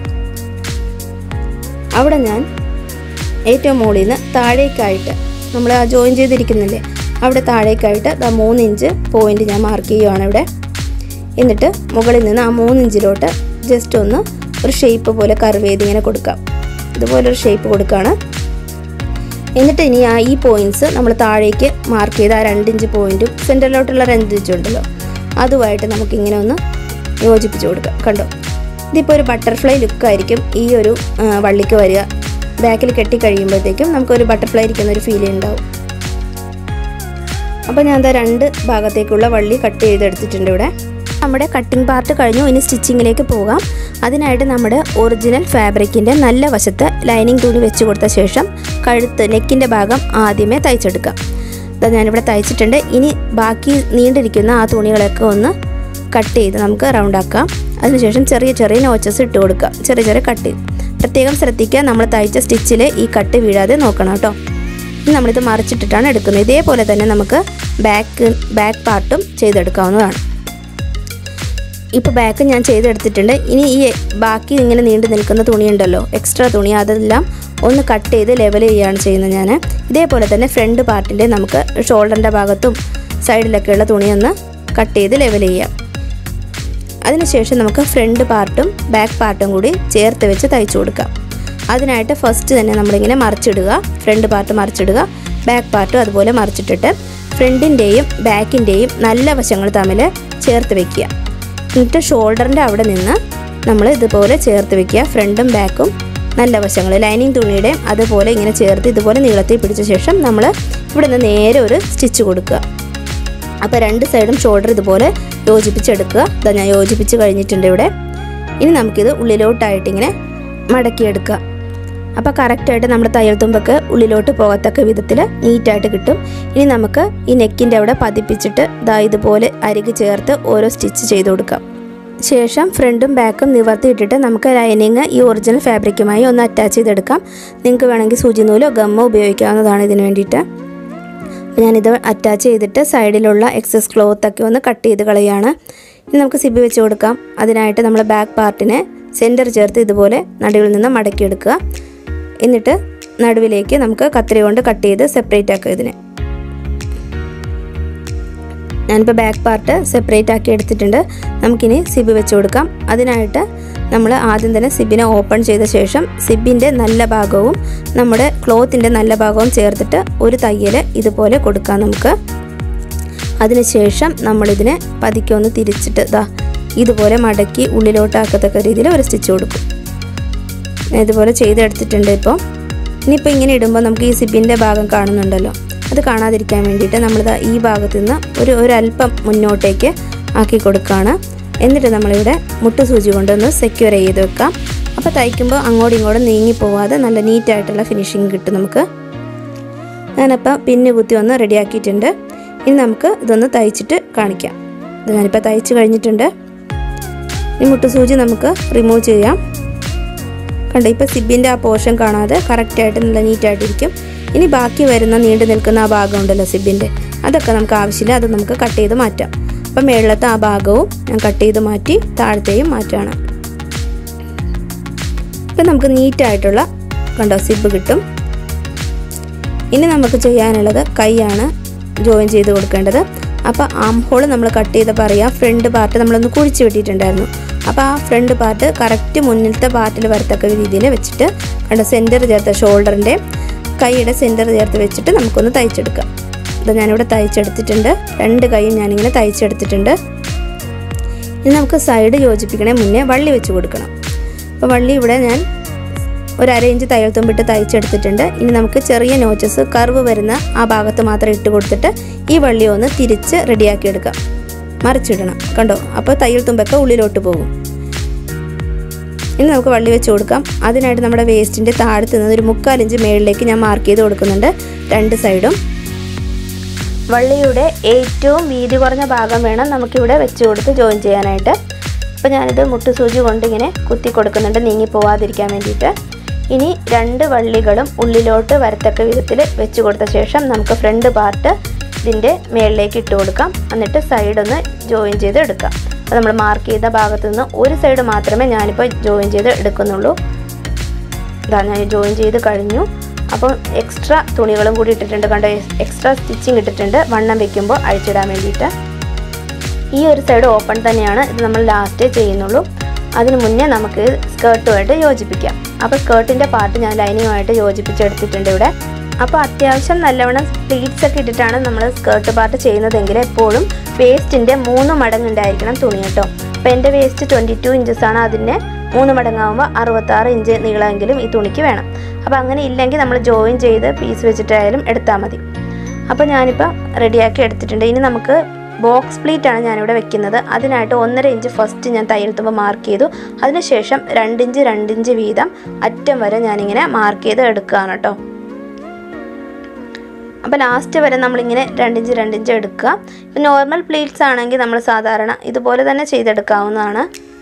അവിടെ ഞാൻ ഏറ്റവും മുകളിൽ നിന്ന് താഴേക്കായിട്ട് നമ്മൾ ആ ജോയിൻ ചെയ്തിരിക്കുന്നില്ലേ അവിടെ താഴേക്കായിട്ട് ദാ മൂന്ന് ഇഞ്ച് പോയിന്റ് ഞാൻ മാർക്ക് ചെയ്യുവാണ് ഇവിടെ എന്നിട്ട് മുകളിൽ നിന്ന് ആ മൂന്ന് ഇഞ്ചിലോട്ട് ജസ്റ്റ് ഒന്ന് ഒരു ഷേപ്പ് പോലെ കർവ് ചെയ്ത് ഇങ്ങനെ കൊടുക്കാം ഇതുപോലെ ഒരു ഷേപ്പ് കൊടുക്കുകയാണ് എന്നിട്ട് ഇനി ആ ഈ പോയിന്റ്സ് നമ്മൾ താഴേക്ക് മാർക്ക് ചെയ്ത ആ രണ്ട് ഇഞ്ച് പോയിന്റും സെൻറ്ററിലോട്ടുള്ള രണ്ട് ഇഞ്ച് ഉണ്ടല്ലോ അതുമായിട്ട് നമുക്കിങ്ങനെ ഒന്ന് യോജിപ്പിച്ച് കൊടുക്കാം കണ്ടോ ഇതിപ്പോൾ ഒരു ബട്ടർഫ്ലൈ ലുക്കായിരിക്കും ഈ ഒരു ആ, വള്ളിക്ക് വരിക ബാക്കിൽ കെട്ടി കഴിയുമ്പോഴത്തേക്കും നമുക്കൊരു ബട്ടർഫ്ലൈ ഇരിക്കുന്ന ഒരു ഫീൽ ഉണ്ടാവും അപ്പോൾ ഞാൻ ദാ രണ്ട് ഭാഗത്തേക്കുള്ള വള്ളി കട്ട് ചെയ്തെടുത്തിട്ടുണ്ട് ഇവിടെ നമ്മുടെ കട്ടിംഗ് പാർട്ട് കഴിഞ്ഞു ഇനി സ്റ്റിച്ചിങ്ങിലേക്ക് പോകാം അതിനായിട്ട് നമ്മുടെ ഒറിജിനൽ ഫാബ്രിക്കിൻ്റെ നല്ല വശത്ത് ലൈനിങ് തുണി വെച്ച് കൊടുത്ത ശേഷം കഴുത്ത് നെക്കിൻ്റെ ഭാഗം ആദ്യമേ തയ്ച്ചെടുക്കാം ഇതാ ഞാനിവിടെ തയ്ച്ചിട്ടുണ്ട് ഇനി ബാക്കി നീണ്ടിരിക്കുന്ന ആ തുണികളൊക്കെ ഒന്ന് കട്ട് ചെയ്ത് നമുക്ക് റൗണ്ട് ആക്കാം അതിനുശേഷം ചെറിയ ചെറിയ നോച്ചസ് ഇട്ട് കൊടുക്കാം ചെറിയ ചെറിയ കട്ട് പ്രത്യേകം ശ്രദ്ധിക്കുക നമ്മൾ തയ്ച്ച സ്റ്റിച്ചിൽ ഈ കട്ട് വീഴാതെ നോക്കണം കേട്ടോ ഇനി നമ്മളിത് മറിച്ചിട്ടിട്ടാണ് എടുക്കുന്നത് ഇതേപോലെ തന്നെ നമുക്ക് ബാക്ക് ബാക്ക് പാർട്ടും ചെയ്തെടുക്കാവുന്നതാണ് ഇപ്പോൾ ബാക്ക് ഞാൻ ചെയ്തെടുത്തിട്ടുണ്ട് ഇനി ഈ ബാക്കി ഇങ്ങനെ നീണ്ടു നിൽക്കുന്ന തുണിയുണ്ടല്ലോ എക്സ്ട്രാ തുണി അതെല്ലാം ഒന്ന് കട്ട് ചെയ്ത് ലെവൽ ചെയ്യുകയാണ് ചെയ്യുന്നത് ഞാൻ ഇതേപോലെ തന്നെ ഫ്രണ്ട് പാർട്ടിൻ്റെ നമുക്ക് ഷോൾഡറിൻ്റെ ഭാഗത്തും സൈഡിലൊക്കെയുള്ള തുണിയൊന്ന് കട്ട് ചെയ്ത് ലെവൽ ചെയ്യാം അതിനുശേഷം നമുക്ക് ഫ്രണ്ട് പാർട്ടും ബാക്ക് പാർട്ടും കൂടി ചേർത്ത് വെച്ച് തയ്ച്ചു കൊടുക്കാം അതിനായിട്ട് ഫസ്റ്റ് തന്നെ നമ്മളിങ്ങനെ മറിച്ചിടുക ഫ്രണ്ട് പാർട്ട് മറിച്ചിടുക ബാക്ക് പാർട്ടും അതുപോലെ മറിച്ചിട്ടിട്ട് ഫ്രണ്ടിൻ്റെയും ബാക്കിൻ്റെയും നല്ല വശങ്ങൾ തമ്മിൽ ചേർത്ത് വെക്കുക എന്നിട്ട് ഷോൾഡറിൻ്റെ അവിടെ നിന്ന് നമ്മൾ ഇതുപോലെ ചേർത്ത് വെക്കുക ഫ്രണ്ടും ബാക്കും നല്ല വശങ്ങൾ ലൈനിങ് തുണിയുടെ അതുപോലെ ഇങ്ങനെ ചേർത്ത് ഇതുപോലെ നീളത്തിൽ പിടിച്ച ശേഷം നമ്മൾ ഇവിടെ നിന്ന് നേരെ ഒരു സ്റ്റിച്ച് കൊടുക്കുക അപ്പോൾ രണ്ട് സൈഡും ഷോൾഡർ ഇതുപോലെ യോജിപ്പിച്ചെടുക്കുക ഇതാ ഞാൻ യോജിപ്പിച്ച് കഴിഞ്ഞിട്ടുണ്ട് ഇവിടെ ഇനി നമുക്കിത് ഉള്ളിലോട്ടായിട്ട് ഇങ്ങനെ മടക്കിയെടുക്കുക അപ്പോൾ കറക്റ്റായിട്ട് നമ്മുടെ തയ്യൽ തുമ്പൊക്കെ ഉള്ളിലോട്ട് പോകത്തക്ക വിധത്തിൽ നീറ്റായിട്ട് കിട്ടും ഇനി നമുക്ക് ഈ നെക്കിൻ്റെ അവിടെ പതിപ്പിച്ചിട്ട് ദാ ഇതുപോലെ അരികു ചേർത്ത് ഓരോ സ്റ്റിച്ച് ചെയ്ത് കൊടുക്കാം ശേഷം ഫ്രണ്ടും ബാക്കും നിവർത്തിയിട്ടിട്ട് നമുക്ക് ലൈനിങ് ഈ ഒറിജിനൽ ഫാബ്രിക്കുമായി ഒന്ന് അറ്റാച്ച് ചെയ്തെടുക്കാം നിങ്ങൾക്ക് വേണമെങ്കിൽ സൂചി നൂലോ ഗമ്മോ ഉപയോഗിക്കാവുന്നതാണ് ഇതിന് വേണ്ടിയിട്ട് അപ്പോൾ ഞാനിത് അറ്റാച്ച് ചെയ്തിട്ട് സൈഡിലുള്ള എക്സസ് ക്ലോത്ത് ഒക്കെ ഒന്ന് കട്ട് ചെയ്ത് കളയാണ് ഇനി നമുക്ക് സിബി വെച്ച് കൊടുക്കാം അതിനായിട്ട് നമ്മൾ ബാക്ക് പാർട്ടിനെ സെൻറ്റർ ചേർത്ത് ഇതുപോലെ നടുവിൽ നിന്ന് മടക്കിയെടുക്കുക എന്നിട്ട് നടുവിലേക്ക് നമുക്ക് കത്രി കൊണ്ട് കട്ട് ചെയ്ത് സെപ്പറേറ്റ് ആക്കുക ഇതിനെ ഞാനിപ്പോൾ ബാക്ക് പാർട്ട് സെപ്പറേറ്റ് ആക്കി എടുത്തിട്ടുണ്ട് നമുക്കിനി സിബ് വെച്ച് കൊടുക്കാം അതിനായിട്ട് നമ്മൾ ആദ്യം തന്നെ സിബിനെ ഓപ്പൺ ചെയ്ത ശേഷം സിബിൻ്റെ നല്ല ഭാഗവും നമ്മുടെ ക്ലോത്തിൻ്റെ നല്ല ഭാഗവും ചേർത്തിട്ട് ഒരു തയ്യൽ ഇതുപോലെ കൊടുക്കാം നമുക്ക് അതിനുശേഷം നമ്മളിതിനെ പതുക്കെ ഒന്ന് തിരിച്ചിട്ട് ഇതാ ഇതുപോലെ മടക്കി ഉള്ളിലോട്ടാക്കത്തക്ക രീതിയിൽ ഒരു സ്റ്റിച്ച് കൊടുക്കും ഞാൻ ഇതുപോലെ ചെയ്തെടുത്തിട്ടുണ്ട് ഇപ്പോൾ ഇനിയിപ്പോൾ ഇങ്ങനെ ഇടുമ്പോൾ നമുക്ക് ഈ സിബിൻ്റെ ഭാഗം കാണുന്നുണ്ടല്ലോ അത് കാണാതിരിക്കാൻ വേണ്ടിയിട്ട് നമ്മളിത് ഈ ഭാഗത്ത് നിന്ന് ഒരു ഒരല്പം മുന്നോട്ടേക്ക് ആക്കി കൊടുക്കുകയാണ് എന്നിട്ട് നമ്മളിവിടെ മുട്ട് സൂചി കൊണ്ടൊന്ന് സെക്യൂർ ചെയ്ത് വെക്കാം അപ്പോൾ തയ്ക്കുമ്പോൾ അങ്ങോട്ടും ഇങ്ങോട്ടും നീങ്ങി പോവാതെ നല്ല നീറ്റായിട്ടുള്ള ഫിനിഷിങ് കിട്ടും നമുക്ക് ഞാനപ്പോൾ പിന്ന് കുത്തി ഒന്ന് റെഡിയാക്കിയിട്ടുണ്ട് ഇനി നമുക്ക് ഇതൊന്ന് തയ്ച്ചിട്ട് കാണിക്കാം ഇത് ഞാനിപ്പോൾ തയ്ച്ച് കഴിഞ്ഞിട്ടുണ്ട് ഈ മുട്ടുസൂചി നമുക്ക് റിമൂവ് ചെയ്യാം കണ്ടോ ഇപ്പോൾ സിബിൻ്റെ ആ പോർഷൻ കാണാതെ കറക്റ്റായിട്ട് നല്ല നീറ്റായിട്ടിരിക്കും ഇനി ബാക്കി വരുന്ന നീണ്ടു നിൽക്കുന്ന ആ ഭാഗം ഉണ്ടല്ലോ സിബിൻ്റെ അതൊക്കെ നമുക്ക് ആവശ്യമില്ല അത് നമുക്ക് കട്ട് ചെയ്ത് മാറ്റാം അപ്പം മേളിലത്തെ ആ ഭാഗവും ഞാൻ കട്ട് ചെയ്ത് മാറ്റി താഴത്തെയും മാറ്റാണ് ഇപ്പം നമുക്ക് നീറ്റായിട്ടുള്ള കണ്ടോ സിബ് കിട്ടും ഇനി നമുക്ക് ചെയ്യാനുള്ളത് കൈയാണ് ജോയിൻ ചെയ്ത് കൊടുക്കേണ്ടത് അപ്പോൾ ആം ഹോൾ നമ്മൾ കട്ട് ചെയ്തപ്പോൾ അറിയാം ഫ്രണ്ട് പാർട്ട് നമ്മളൊന്ന് കുഴിച്ച് വിട്ടിട്ടുണ്ടായിരുന്നു അപ്പോൾ ആ ഫ്രണ്ട് പാർട്ട് കറക്റ്റ് മുന്നിലത്തെ പാർട്ടിൽ വരത്തക്ക രീതിയിൽ വെച്ചിട്ട് കണ്ട സെൻറ്റർ ചേർത്ത് ഷോൾഡറിൻ്റെ കൈയുടെ സെൻറ്റർ ചേർത്ത് വെച്ചിട്ട് നമുക്കൊന്ന് തയ്ച്ചെടുക്കാം ഇത് ഞാനിവിടെ തയ്ച്ചെടുത്തിട്ടുണ്ട് രണ്ട് കൈയും ഞാനിങ്ങനെ തയ്ച്ചെടുത്തിട്ടുണ്ട് ഇനി നമുക്ക് സൈഡ് യോജിപ്പിക്കണേ മുന്നേ വള്ളി വെച്ച് കൊടുക്കണം അപ്പോൾ വള്ളി ഇവിടെ ഞാൻ ഒരു അര ഇഞ്ച് തയ്യൽ തുമ്പിട്ട് തയ്ച്ചെടുത്തിട്ടുണ്ട് ഇനി നമുക്ക് ചെറിയ നോച്ചസ് കർവ് വരുന്ന ആ ഭാഗത്ത് മാത്രം ഇട്ട് കൊടുത്തിട്ട് ഈ വള്ളി ഒന്ന് തിരിച്ച് റെഡിയാക്കി എടുക്കാം മറിച്ചിടണം കണ്ടോ അപ്പോൾ തയ്യൽ തുമ്പൊക്കെ ഉള്ളിലോട്ട് പോകും ഇനി നമുക്ക് വള്ളി വെച്ച് കൊടുക്കാം അതിനായിട്ട് നമ്മുടെ വേസ്റ്റിൻ്റെ താഴത്ത് നിന്ന് ഒരു മുക്കാലിഞ്ച് മേളിലേക്ക് ഞാൻ മാർക്ക് ചെയ്ത് കൊടുക്കുന്നുണ്ട് രണ്ട് സൈഡും വള്ളിയുടെ ഏറ്റവും വീതി കുറഞ്ഞ ഭാഗം വേണം നമുക്കിവിടെ വെച്ച് കൊടുത്ത് ജോയിൻ ചെയ്യാനായിട്ട് അപ്പോൾ ഞാനിത് മുട്ടുസൂചി കൊണ്ട് ഇങ്ങനെ കുത്തി കൊടുക്കുന്നുണ്ട് നീങ്ങി പോവാതിരിക്കാൻ വേണ്ടിയിട്ട് ഇനി രണ്ട് വള്ളികളും ഉള്ളിലോട്ട് വരത്തക്ക വിധത്തിൽ വെച്ച് കൊടുത്ത ശേഷം നമുക്ക് ഫ്രണ്ട് പാർട്ട് ഇതിൻ്റെ മേളിലേക്ക് ഇട്ട് കൊടുക്കാം എന്നിട്ട് സൈഡ് ഒന്ന് ജോയിൻ ചെയ്ത് എടുക്കാം അപ്പോൾ നമ്മൾ മാർക്ക് ചെയ്ത ഭാഗത്ത് നിന്ന് ഒരു സൈഡ് മാത്രമേ ഞാനിപ്പോൾ ജോയിൻ ചെയ്ത് എടുക്കുന്നുള്ളൂ ഇതാ ഞാൻ ജോയിൻ ചെയ്ത് കഴിഞ്ഞു അപ്പോൾ എക്സ്ട്രാ തുണികളും കൂടി ഇട്ടിട്ടുണ്ട് കണ്ടോ എക്സ്ട്രാ സ്റ്റിച്ചിങ് ഇട്ടിട്ടുണ്ട് വണ്ണം വെക്കുമ്പോൾ അഴിച്ചിടാൻ വേണ്ടിയിട്ട് ഈ ഒരു സൈഡ് ഓപ്പൺ തന്നെയാണ് ഇത് നമ്മൾ ലാസ്റ്റ് ചെയ്യുന്നുള്ളൂ അതിന് മുന്നേ നമുക്ക് സ്കേർട്ടുമായിട്ട് യോജിപ്പിക്കാം അപ്പോൾ സ്കേർട്ടിൻ്റെ പാർട്ട് ഞാൻ ലൈനിങ്ങുമായിട്ട് യോജിപ്പിച്ചെടുത്തിട്ടുണ്ട് ഇവിടെ അപ്പോൾ അത്യാവശ്യം നല്ലവണ്ണം പ്ലീറ്റ്സ് ഒക്കെ ഇട്ടിട്ടാണ് നമ്മൾ സ്കേർട്ട് പാർട്ട് ചെയ്യുന്നതെങ്കിൽ എപ്പോഴും വേസ്റ്റിൻ്റെ മൂന്ന് മടങ്ങ് ഉണ്ടായിരിക്കണം തുണി കേട്ടോ അപ്പോൾ എൻ്റെ വേസ്റ്റ് ട്വൻറ്റി ടു ഇഞ്ചസാണ് അതിൻ്റെ മൂന്ന് മടങ്ങാകുമ്പോൾ അറുപത്താറ് ഇഞ്ച് നീളമെങ്കിലും ഈ തുണിക്ക് വേണം അപ്പോൾ അങ്ങനെ ഇല്ലെങ്കിൽ നമ്മൾ ജോയിൻ ചെയ്ത് പീസ് വെച്ചിട്ടായാലും എടുത്താൽ മതി അപ്പോൾ ഞാനിപ്പോൾ റെഡിയാക്കി എടുത്തിട്ടുണ്ട് ഇനി നമുക്ക് ബോക്സ് പ്ലീറ്റ് ആണ് ഞാനിവിടെ വെക്കുന്നത് അതിനായിട്ട് ഒന്നര ഇഞ്ച് ഫസ്റ്റ് ഞാൻ തയ്യൽ തുമ്പ് മാർക്ക് ചെയ്തു അതിനുശേഷം രണ്ടിഞ്ച് രണ്ടിഞ്ച് വീതം അറ്റം വരെ ഞാനിങ്ങനെ മാർക്ക് ചെയ്ത് എടുക്കുകയാണ് കേട്ടോ അപ്പോൾ ലാസ്റ്റ് വരെ നമ്മളിങ്ങനെ രണ്ടിഞ്ച് രണ്ടിഞ്ച് എടുക്കുക ഇപ്പം നോർമൽ പ്ലീറ്റ്സ് ആണെങ്കിൽ നമ്മൾ സാധാരണ ഇതുപോലെ തന്നെ ചെയ്തെടുക്കാവുന്നതാണ്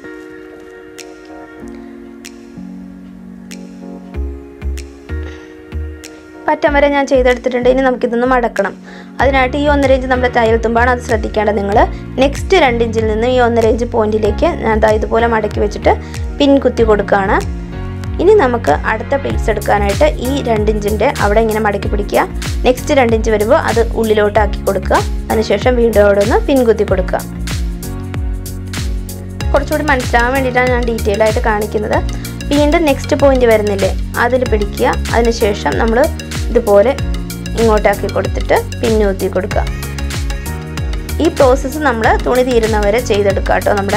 പറ്റം വരെ ഞാൻ ചെയ്തെടുത്തിട്ടുണ്ട് ഇനി നമുക്കിതൊന്ന് മടക്കണം അതിനായിട്ട് ഈ ഒന്നര ഇഞ്ച് നമ്മുടെ തയ്യൽ തുമ്പാണ് അത് ശ്രദ്ധിക്കേണ്ടത് നിങ്ങൾ നെക്സ്റ്റ് രണ്ട് ഇഞ്ചിൽ നിന്ന് ഈ ഒന്നര ഇഞ്ച് പോയിന്റിലേക്ക് ഞാൻ ദാ ഇതുപോലെ മടക്കി വെച്ചിട്ട് പിൻ കുത്തി കൊടുക്കുകയാണ് ഇനി നമുക്ക് അടുത്ത പ്ലേറ്റ്സ് എടുക്കാനായിട്ട് ഈ രണ്ടിഞ്ചിൻ്റെ അവിടെ ഇങ്ങനെ മടക്കി പിടിക്കുക നെക്സ്റ്റ് രണ്ടിഞ്ച് വരുമ്പോൾ അത് ഉള്ളിലോട്ടാക്കി കൊടുക്കുക അതിനുശേഷം വീണ്ടും അവിടെ ഒന്ന് പിൻ കുത്തി കൊടുക്കുക കുറച്ചുകൂടി മനസ്സിലാവാൻ വേണ്ടിയിട്ടാണ് ഞാൻ ഡീറ്റെയിൽ ആയിട്ട് കാണിക്കുന്നത് വീണ്ടും നെക്സ്റ്റ് പോയിന്റ് വരുന്നില്ലേ അതിൽ പിടിക്കുക അതിനുശേഷം നമ്മൾ ഇതുപോലെ ഇങ്ങോട്ടാക്കി കൊടുത്തിട്ട് പിന്നൂത്തി കൊടുക്കുക ഈ പ്രോസസ്സ് നമ്മൾ തുണി തീരുന്നവരെ ചെയ്തെടുക്കുക കേട്ടോ നമ്മുടെ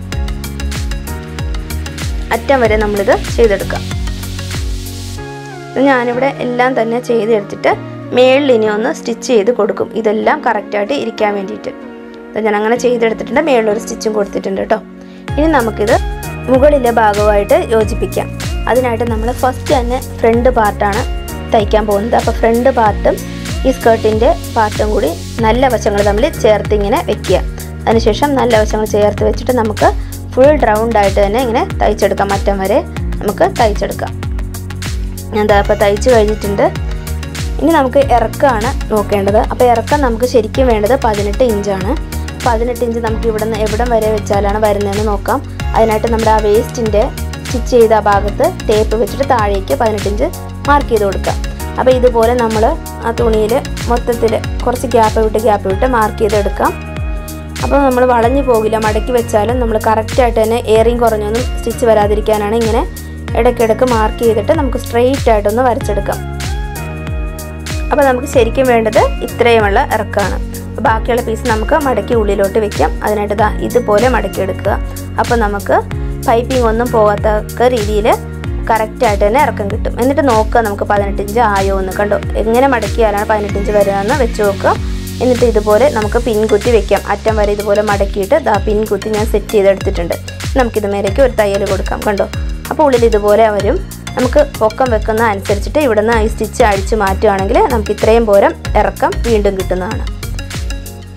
അറ്റം വരെ നമ്മളിത് ചെയ്തെടുക്കാം ഇത് ഞാനിവിടെ എല്ലാം തന്നെ ചെയ്തെടുത്തിട്ട് മേളിൽ ഇനി ഒന്ന് സ്റ്റിച്ച് ചെയ്ത് കൊടുക്കും ഇതെല്ലാം കറക്റ്റായിട്ട് ഇരിക്കാൻ വേണ്ടിയിട്ട് ഇത് ഞാൻ അങ്ങനെ ചെയ്തെടുത്തിട്ടുണ്ട് മേളിലൊരു സ്റ്റിച്ചും കൊടുത്തിട്ടുണ്ട് കേട്ടോ ഇനി നമുക്കിത് മുകളിലെ ഭാഗമായിട്ട് യോജിപ്പിക്കാം അതിനായിട്ട് നമ്മൾ ഫസ്റ്റ് തന്നെ ഫ്രണ്ട് പാർട്ടാണ് തയ്ക്കാൻ പോകുന്നത് അപ്പോൾ ഫ്രണ്ട് പാർട്ടും ഈ സ്കേർട്ടിൻ്റെ പാർട്ടും കൂടി നല്ല വശങ്ങൾ തമ്മിൽ ചേർത്ത് ഇങ്ങനെ വെക്കുക അതിനുശേഷം നല്ല വശങ്ങൾ ചേർത്ത് വെച്ചിട്ട് നമുക്ക് ഫുൾ റൗണ്ട് ആയിട്ട് തന്നെ ഇങ്ങനെ തയ്ച്ചെടുക്കാം അറ്റം വരെ നമുക്ക് തയ്ച്ചെടുക്കാം ഞാൻ ദാ ഇപ്പോൾ തയ്ച്ച് കഴിഞ്ഞിട്ടുണ്ട് ഇനി നമുക്ക് ഇറക്കമാണ് നോക്കേണ്ടത് അപ്പോൾ ഇറക്കം നമുക്ക് ശരിക്കും വേണ്ടത് പതിനെട്ട് ഇഞ്ചാണ് പതിനെട്ട് ഇഞ്ച് നമുക്ക് ഇവിടെ നിന്ന് എവിടം വരെ വെച്ചാലാണ് വരുന്നതെന്ന് നോക്കാം അതിനായിട്ട് നമ്മുടെ ആ വേസ്റ്റിൻ്റെ സ്റ്റിച്ച് ചെയ്ത ആ ഭാഗത്ത് ടേപ്പ് വെച്ചിട്ട് താഴേക്ക് പതിനെട്ട് ഇഞ്ച് മാർക്ക് ചെയ്ത് കൊടുക്കുക അപ്പോൾ ഇതുപോലെ നമ്മൾ ആ തുണിയിൽ മൊത്തത്തിൽ കുറച്ച് ഗ്യാപ്പ് വിട്ട് ഗ്യാപ്പ് വിട്ട് മാർക്ക് ചെയ്തെടുക്കാം അപ്പോൾ നമ്മൾ വളഞ്ഞു പോകില്ല മടക്കി വെച്ചാലും നമ്മൾ കറക്റ്റായിട്ട് തന്നെ എയറിങ് കുറഞ്ഞൊന്നും സ്റ്റിച്ച് വരാതിരിക്കാനാണ് ഇങ്ങനെ ഇടയ്ക്കിടയ്ക്ക് മാർക്ക് ചെയ്തിട്ട് നമുക്ക് സ്ട്രെയിറ്റ് ആയിട്ടൊന്ന് വരച്ചെടുക്കാം അപ്പോൾ നമുക്ക് ശരിക്കും വേണ്ടത് ഇത്രയുമുള്ള ഇറക്കമാണ് അപ്പോൾ ബാക്കിയുള്ള പീസ് നമുക്ക് മടക്കി ഉള്ളിലോട്ട് വെക്കാം അതിനായിട്ട് ഇതാ ഇതുപോലെ മടക്കി എടുക്കുക അപ്പോൾ നമുക്ക് പൈപ്പിംഗ് ഒന്നും പോകാത്തക്ക രീതിയിൽ കറക്റ്റായിട്ട് തന്നെ ഇറക്കം കിട്ടും എന്നിട്ട് നോക്കുക നമുക്ക് പതിനെട്ട് ഇഞ്ച് ആയോ എന്ന് കണ്ടോ എങ്ങനെ മടക്കിയാലാണ് പതിനെട്ട് ഇഞ്ച് വരികയെന്ന് വെച്ച് നോക്കുക എന്നിട്ട് ഇതുപോലെ നമുക്ക് പിൻ കുത്തി വെക്കാം അറ്റം വരെ ഇതുപോലെ മടക്കിയിട്ട് ദാ പിൻ കുത്തി ഞാൻ സെറ്റ് ചെയ്തെടുത്തിട്ടുണ്ട് നമുക്കിത് മേലേക്ക് ഒരു തയ്യൽ കൊടുക്കാം കണ്ടോ അപ്പോൾ ഉള്ളിൽ ഇതുപോലെ വരും നമുക്ക് പൊക്കം വെക്കുന്ന അനുസരിച്ചിട്ട് ഇവിടുന്ന് ഈ സ്റ്റിച്ച് അഴിച്ച് മാറ്റുകയാണെങ്കിൽ നമുക്ക് ഇത്രയും പോരം ഇറക്കം വീണ്ടും കിട്ടുന്നതാണ്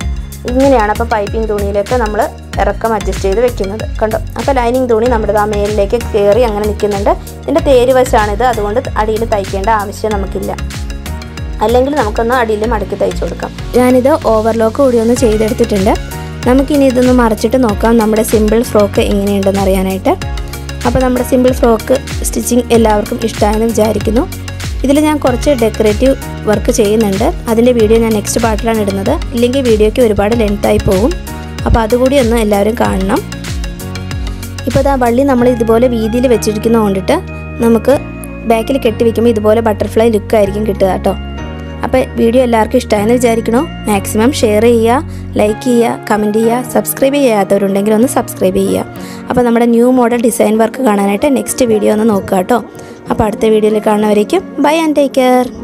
ഇങ്ങനെയാണ് അപ്പോൾ പൈപ്പിംഗ് തുണിയിലേക്ക് നമ്മൾ ഇറക്കം അഡ്ജസ്റ്റ് ചെയ്ത് വെക്കുന്നത് കണ്ടോ അപ്പോൾ ലൈനിങ് തുണി നമ്മുടെ ആ മേലിലേക്ക് കയറി അങ്ങനെ നിൽക്കുന്നുണ്ട് ഇതിൻ്റെ തേര് വശമാണിത് അതുകൊണ്ട് അടിയിൽ തയ്ക്കേണ്ട ആവശ്യം നമുക്കില്ല അല്ലെങ്കിൽ നമുക്കൊന്ന് അടിയിൽ മടക്കി തയ്ച്ചു കൊടുക്കാം ഞാനിത് ഓവർലോക്ക് കൂടി ഒന്ന് ചെയ്തെടുത്തിട്ടുണ്ട് നമുക്കിനി ഇതൊന്ന് മറച്ചിട്ട് നോക്കാം നമ്മുടെ സിമ്പിൾ ഫ്രോക്ക് എങ്ങനെയുണ്ടെന്ന് അറിയാനായിട്ട് അപ്പോൾ നമ്മുടെ സിമ്പിൾ ഫ്രോക്ക് സ്റ്റിച്ചിങ് എല്ലാവർക്കും ഇഷ്ടമായെന്ന് വിചാരിക്കുന്നു ഇതിൽ ഞാൻ കുറച്ച് ഡെക്കറേറ്റീവ് വർക്ക് ചെയ്യുന്നുണ്ട് അതിൻ്റെ വീഡിയോ ഞാൻ നെക്സ്റ്റ് പാർട്ടിലാണ് ഇടുന്നത് ഇല്ലെങ്കിൽ വീഡിയോയ്ക്ക് ഒരുപാട് ലെങ്തായി പോകും അപ്പോൾ അതുകൂടി ഒന്ന് എല്ലാവരും കാണണം ഇപ്പോൾ ഇതാ വള്ളി നമ്മൾ ഇതുപോലെ വീതിയിൽ വെച്ചിരിക്കുന്നത് കൊണ്ടിട്ട് നമുക്ക് ബാക്കിൽ കെട്ടി വെക്കുമ്പോൾ ഇതുപോലെ ബട്ടർഫ്ലൈ ലുക്കായിരിക്കും കിട്ടുക കേട്ടോ അപ്പോൾ വീഡിയോ എല്ലാവർക്കും ഇഷ്ടമായെന്ന് വിചാരിക്കണോ മാക്സിമം ഷെയർ ചെയ്യുക ലൈക്ക് ചെയ്യുക കമൻറ്റ് ചെയ്യുക സബ്സ്ക്രൈബ് ചെയ്യാത്തവരുണ്ടെങ്കിൽ ഒന്ന് സബ്സ്ക്രൈബ് ചെയ്യുക അപ്പോൾ നമ്മുടെ ന്യൂ മോഡൽ ഡിസൈൻ വർക്ക് കാണാനായിട്ട് നെക്സ്റ്റ് വീഡിയോ ഒന്ന് നോക്കുക കേട്ടോ അപ്പോൾ അടുത്ത വീഡിയോയിൽ കാണുന്നവരേക്കും ബൈ ആൻഡ് ടേക്ക് കെയർ